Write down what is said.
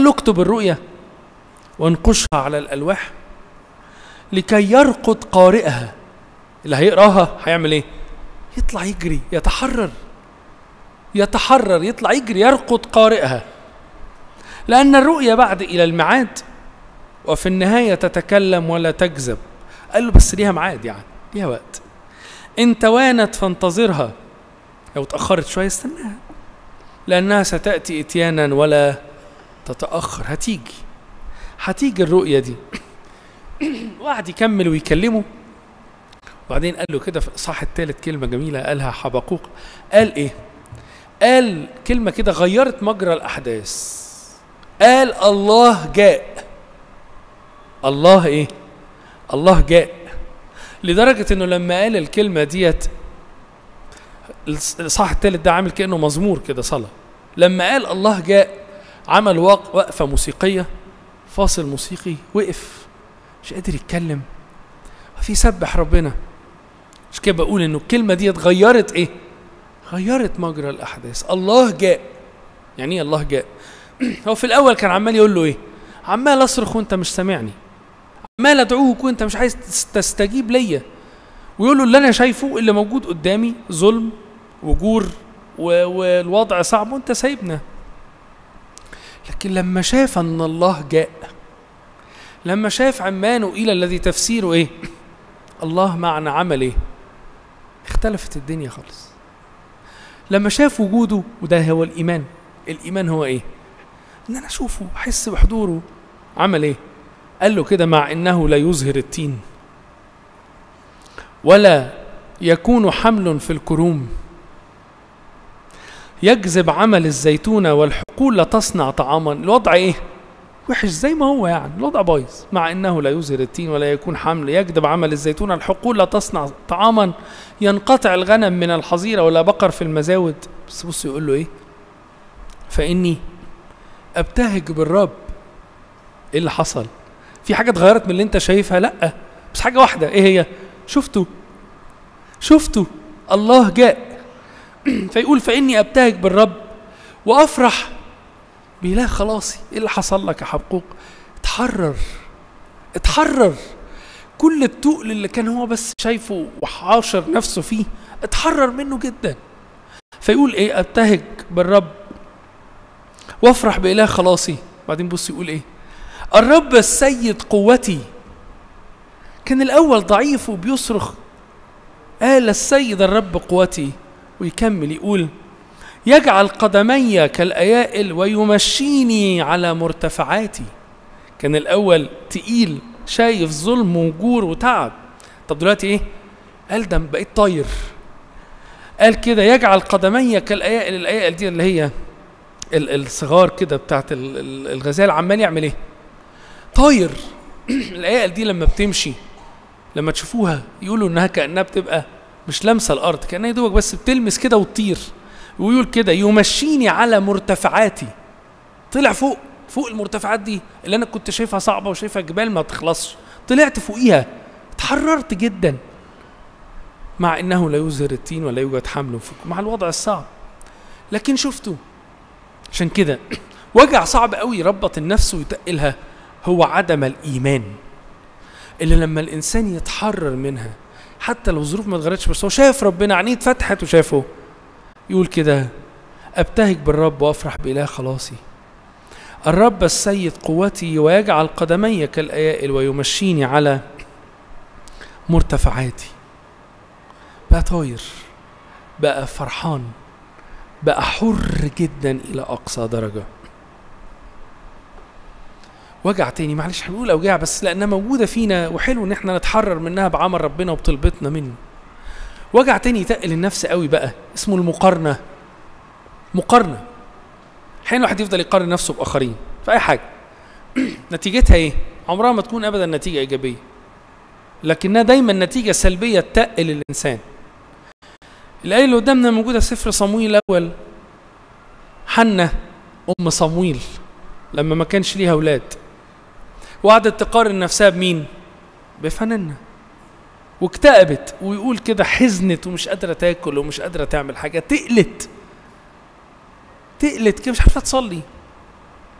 قال له اكتب الرؤية وانقشها على الألواح لكي يرقد قارئها اللي هيقراها هيعمل ايه يطلع يجري يتحرر يتحرر يطلع يجري يرقد قارئها لأن الرؤية بعد إلى الميعاد وفي النهاية تتكلم ولا تكذب قال له بس ليها ميعاد يعني ليها وقت إن توانت فانتظرها لو اتأخرت شوية استناها لأنها ستأتي إتيانا ولا تتأخر هتيجي هتيجي الرؤية دي وقعد يكمل ويكلمه وبعدين قال له كده في الإصحاح الثالث كلمة جميلة قالها حبقوق قال إيه؟ قال كلمة كده غيرت مجرى الأحداث قال الله جاء الله إيه؟ الله جاء لدرجة إنه لما قال الكلمة ديت الإصحاح الثالث ده عامل كأنه مزمور كده صلاة لما قال الله جاء عمل وق- وقفة موسيقية فاصل موسيقي وقف مش قادر يتكلم في سبح ربنا مش كده بقول انه الكلمة دي غيرت ايه غيرت مجرى الاحداث الله جاء يعني ايه الله جاء هو في الاول كان عمال يقول له ايه عمال اصرخ وانت مش سامعني عمال ادعوك وانت مش عايز تس- تستجيب ليا ويقول له اللي انا شايفه اللي موجود قدامي ظلم وجور و- والوضع صعب وانت سايبنا لكن لما شاف ان الله جاء لما شاف عمانه الى الذي تفسيره ايه الله معنا عمل ايه اختلفت الدنيا خالص لما شاف وجوده وده هو الايمان الايمان هو ايه ان انا اشوفه احس بحضوره عمل ايه قال له كده مع انه لا يزهر التين ولا يكون حمل في الكروم يجذب عمل الزيتونة والحقول لا تصنع طعاما الوضع ايه وحش زي ما هو يعني الوضع بايظ مع انه لا يزهر التين ولا يكون حمل يجذب عمل الزيتون الحقول لا تصنع طعاما ينقطع الغنم من الحظيره ولا بقر في المزاود بس بص يقول له ايه فاني ابتهج بالرب ايه اللي حصل في حاجه اتغيرت من اللي انت شايفها لا بس حاجه واحده ايه هي شفته شفته الله جاء فيقول فاني ابتهج بالرب وافرح بإله خلاصي ايه اللي حصل لك يا حبقوق اتحرر اتحرر كل التقل اللي كان هو بس شايفه وحاشر نفسه فيه اتحرر منه جدا فيقول ايه ابتهج بالرب وافرح بإله خلاصي بعدين بص يقول ايه الرب السيد قوتي كان الاول ضعيف وبيصرخ قال السيد الرب قوتي ويكمل يقول يجعل قدمي كالأيائل ويمشيني على مرتفعاتي كان الأول تقيل شايف ظلم وجور وتعب طب دلوقتي ايه قال ده بقيت طاير قال كده يجعل قدمي كالأيائل الأيائل دي اللي هي ال- الصغار كده بتاعت ال- ال- الغزال عمال يعمل ايه طاير الأيائل دي لما بتمشي لما تشوفوها يقولوا انها كانها بتبقى مش لامسه الارض كانها يا دوبك بس بتلمس كده وتطير ويقول كده يمشيني على مرتفعاتي طلع فوق فوق المرتفعات دي اللي انا كنت شايفها صعبه وشايفها جبال ما تخلصش طلعت فوقيها اتحررت جدا مع انه لا يزهر التين ولا يوجد حمل فوق مع الوضع الصعب لكن شفته عشان كده وجع صعب قوي يربط النفس ويتقلها هو عدم الايمان اللي لما الانسان يتحرر منها حتى لو الظروف ما اتغيرتش بس هو شايف ربنا عينيه اتفتحت وشافه يقول كده ابتهج بالرب وافرح باله خلاصي الرب السيد قوتي ويجعل قدمي كالايائل ويمشيني على مرتفعاتي بقى طاير بقى فرحان بقى حر جدا الى اقصى درجه وجع تاني معلش هنقول اوجاع بس لانها موجوده فينا وحلو ان احنا نتحرر منها بعمل ربنا وبطلبتنا منه وجع تاني يتقل النفس قوي بقى اسمه المقارنه مقارنه احيانا الواحد يفضل يقارن نفسه باخرين في اي حاجه نتيجتها ايه عمرها ما تكون ابدا نتيجه ايجابيه لكنها دايما نتيجه سلبيه تقل الانسان الايه اللي قدامنا موجوده في سفر صمويل الاول حنه ام صمويل لما ما كانش ليها اولاد وقعدت تقارن نفسها بمين بفنانة واكتئبت ويقول كده حزنت ومش قادرة تاكل ومش قادرة تعمل حاجة تقلت تقلت كده مش عارفة تصلي